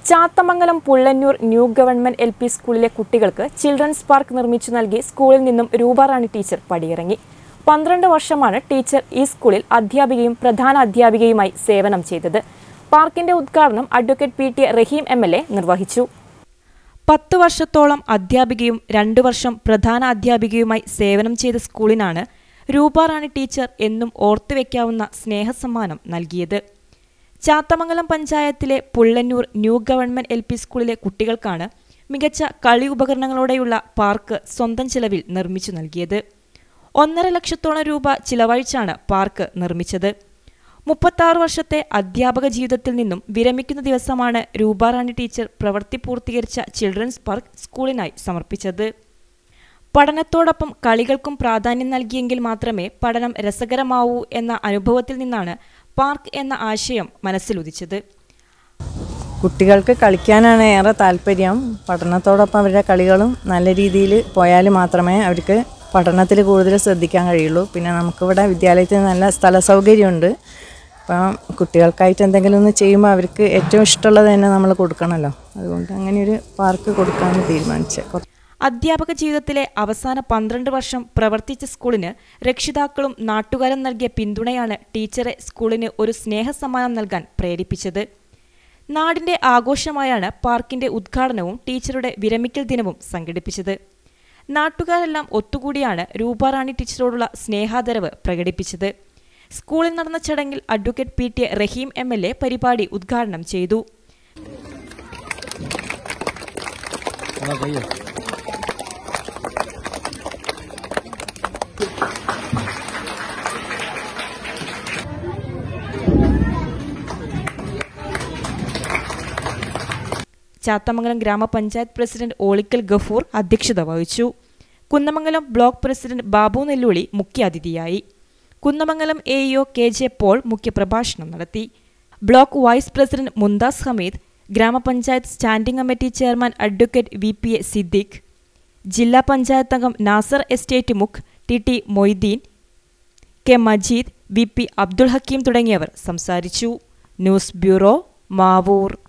Chathamangalam Pullannur new government L P സ്കൂളിലെ കുട്ടികൾക്ക് children's park നിർമ്മിച്ചു നൽകി സ്കൂളിൽ നിന്നും രൂപാറാണി ടീച്ചർ പടിയിറങ്ങി പന്ത്രണ്ട് വർഷമാണ് ടീച്ചർ ഈ സ്കൂളിൽ അധ്യാപികയും പ്രധാന അധ്യാപികയുമായി സേവനം ചെയ്തത് പാർക്കിന്റെ ഉദ്ഘാടനം advocate P T Rahim M L A നിർവഹിച്ചു പത്ത് വർഷത്തോളം അധ്യാപികയും രണ്ടു വർഷം പ്രധാന അധ്യാപികയുമായി സേവനം ചെയ്ത സ്കൂളിനാണ് രൂപാറാണി ടീച്ചർ എന്നും ഓർത്തുവെക്കാവുന്ന സ്നേഹസമ്മാനം നൽകിയത് ചാത്തമംഗലം പഞ്ചായത്തിലെ Pullannur new government L P സ്കൂളിലെ കുട്ടികൾക്കാണ് മികച്ച കളി ഉപകരണങ്ങളോടെയുള്ള പാർക്ക് സ്വന്തം ചിലവിൽ നിർമ്മിച്ചു നൽകിയത് ഒന്നര ലക്ഷത്തോളം രൂപ ചിലവഴിച്ചാണ് പാർക്ക് നിർമ്മിച്ചത് മുപ്പത്താറ് വർഷത്തെ അധ്യാപക ജീവിതത്തിൽ നിന്നും വിരമിക്കുന്ന ദിവസമാണ് രൂപാറാണി ടീച്ചർ പ്രവൃത്തി പൂർത്തീകരിച്ച ചിൽഡ്രൻസ് പാർക്ക് സ്കൂളിനായി സമർപ്പിച്ചത് പഠനത്തോടൊപ്പം കളികൾക്കും പ്രാധാന്യം നൽകിയെങ്കിൽ മാത്രമേ പഠനം രസകരമാവൂ എന്ന അനുഭവത്തിൽ നിന്നാണ് പാർക്ക് എന്ന ആശയം മനസ്സിലുദിച്ചത് കുട്ടികൾക്ക് കളിക്കാനാണ് ഏറെ താല്പര്യം പഠനത്തോടൊപ്പം അവരുടെ കളികളും നല്ല രീതിയിൽ പോയാൽ മാത്രമേ അവർക്ക് പഠനത്തിൽ കൂടുതൽ ശ്രദ്ധിക്കാൻ കഴിയുള്ളൂ പിന്നെ നമുക്കിവിടെ വിദ്യാലയത്തിൽ നല്ല സ്ഥല സൗകര്യമുണ്ട് അപ്പം കുട്ടികൾക്കായിട്ട് എന്തെങ്കിലും ഒന്ന് ചെയ്യുമ്പോൾ അവർക്ക് ഏറ്റവും ഇഷ്ടമുള്ളത് തന്നെ നമ്മൾ കൊടുക്കണമല്ലോ അതുകൊണ്ട് അങ്ങനെ ഒരു പാർക്ക് കൊടുക്കാമെന്ന് തീരുമാനിച്ചത് അധ്യാപക ജീവിതത്തിലെ അവസാന പന്ത്രണ്ട് വർഷം പ്രവർത്തിച്ച സ്കൂളിന് രക്ഷിതാക്കളും നാട്ടുകാരും നൽകിയ പിന്തുണയാണ് ടീച്ചറെ സ്കൂളിന് ഒരു സ്നേഹസമ്മാനം നൽകാൻ പ്രേരിപ്പിച്ചത് നാടിന്റെ ആഘോഷമായാണ് പാർക്കിന്റെ ഉദ്ഘാടനവും ടീച്ചറുടെ വിരമിക്കൽ ദിനവും സംഘടിപ്പിച്ചത് നാട്ടുകാരെല്ലാം ഒത്തുകൂടിയാണ് രൂപാറാണി ടീച്ചറോടുള്ള സ്നേഹാദരവ് പ്രകടിപ്പിച്ചത് സ്കൂളിൽ നടന്ന ചടങ്ങിൽ advocate P T Rahim M L A പരിപാടി ഉദ്ഘാടനം ചെയ്തു ചാത്തമംഗലം ഗ്രാമപഞ്ചായത്ത് പ്രസിഡന്റ് ഓളിക്കൽ ഗഫൂർ അധ്യക്ഷത വഹിച്ചു കുന്നമംഗലം ബ്ലോക്ക് പ്രസിഡന്റ് ബാബു നെല്ലുളി മുഖ്യാതിഥിയായി Kunnamangalam A E O K J Paul മുഖ്യപ്രഭാഷണം നടത്തി block vice president Mumtaz Hameed ഗ്രാമപഞ്ചായത്ത് standing committee chairman advocate V P A Siddique ജില്ലാ പഞ്ചായത്ത് അംഗം നാസർ എസ്റ്റേറ്റ് മുഖ് T T Moideen K Majeed V P Abdul Hakeem തുടങ്ങിയവർ സംസാരിച്ചു ന്യൂസ് ബ്യൂറോ മാവൂർ